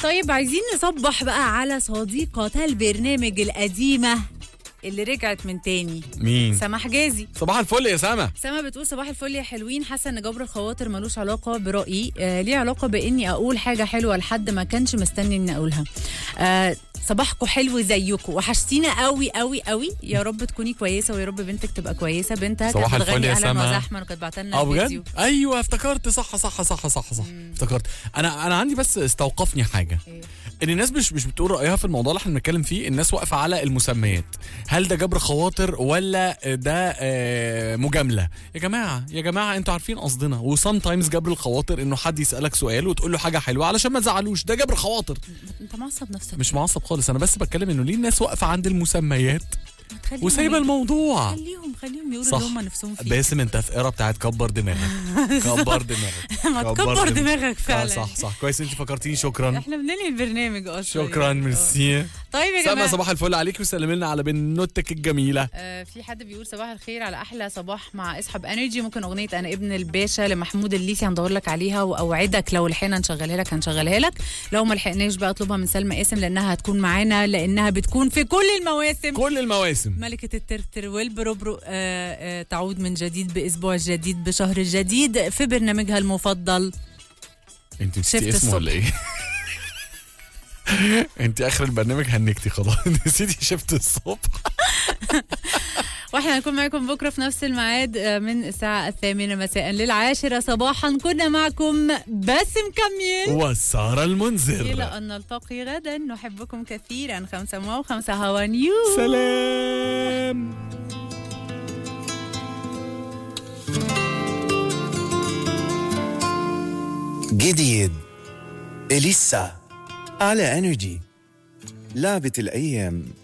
طيب عايزين نصبح بقى على صديقة البرنامج القديمة اللي رجعت من تاني مين سما حجازي صباح الفل يا سما سما بتقول صباح الفل يا حلوين حاسه ان جبر الخواطر ملوش علاقه برأيي آه ليه علاقه باني اقول حاجه حلوه لحد ما كانش مستني اني اقولها آه صباحكم حلو زيكم وحشتينا قوي قوي قوي يا رب تكوني كويسه ويا رب بنتك تبقى كويسه بنتها صباح كانت الفل بتغني يا اهلا سما. وزحمه وكانت بعت لنا اه فيديو بجد ايوه افتكرت صح صح صح صح صح افتكرت انا انا عندي بس استوقفني حاجه إيه؟ ان الناس مش مش بتقول رايها في الموضوع اللي احنا بنتكلم فيه الناس واقفه على المسميات هل ده جبر خواطر ولا ده آه، مجامله يا جماعه يا جماعه انتوا عارفين قصدنا وسام تايمز جبر الخواطر انه حد يسالك سؤال وتقول له حاجه حلوه علشان ما تزعلوش ده جبر خواطر انت معصب نفسك مش معصب خالص انا بس بتكلم انه ليه الناس واقفه عند المسميات ما تخليهم وسايبه يقولوا- الموضوع خليهم خليهم يقولوا صح. اللي هم نفسهم فيه باسم انت في ايرا بتاعت كبر دماغك كبر دماغك ما تكبر دماغك آه فعلا صح صح كويس انت فكرتيني شكرا احنا بننهي البرنامج اصلا شكرا يعني. ميرسي طيب يا سما جماعه صباح الفل عليك وسلم لنا على بنوتك الجميله آه، في حد بيقول صباح الخير على احلى صباح مع اسحب انرجي ممكن اغنيه انا ابن الباشا لمحمود الليثي هندور لك عليها واوعدك لو لحقنا نشغلها لك هنشغلها لك لو ما لحقناش بقى اطلبها من سلمى قاسم لانها هتكون معانا لانها بتكون في كل المواسم كل المواسم ملكة الترتر والبروبرو آه آه تعود من جديد بأسبوع جديد بشهر جديد في برنامجها المفضل انت شفت نسيتي اسمه ولا ايه انت اخر البرنامج هنكتي خلاص نسيتي شفت الصبح واحنا هنكون معاكم بكرة في نفس الميعاد آه، من الساعة الثامنة مساء للعاشرة صباحا كنا معكم باسم كميل وسارة المنذر إلى أن نلتقي غدا نحبكم كثيرا خمسة مو وخمسة هوا نيو سلام جديد إليسا على انرجي لعبة الأيام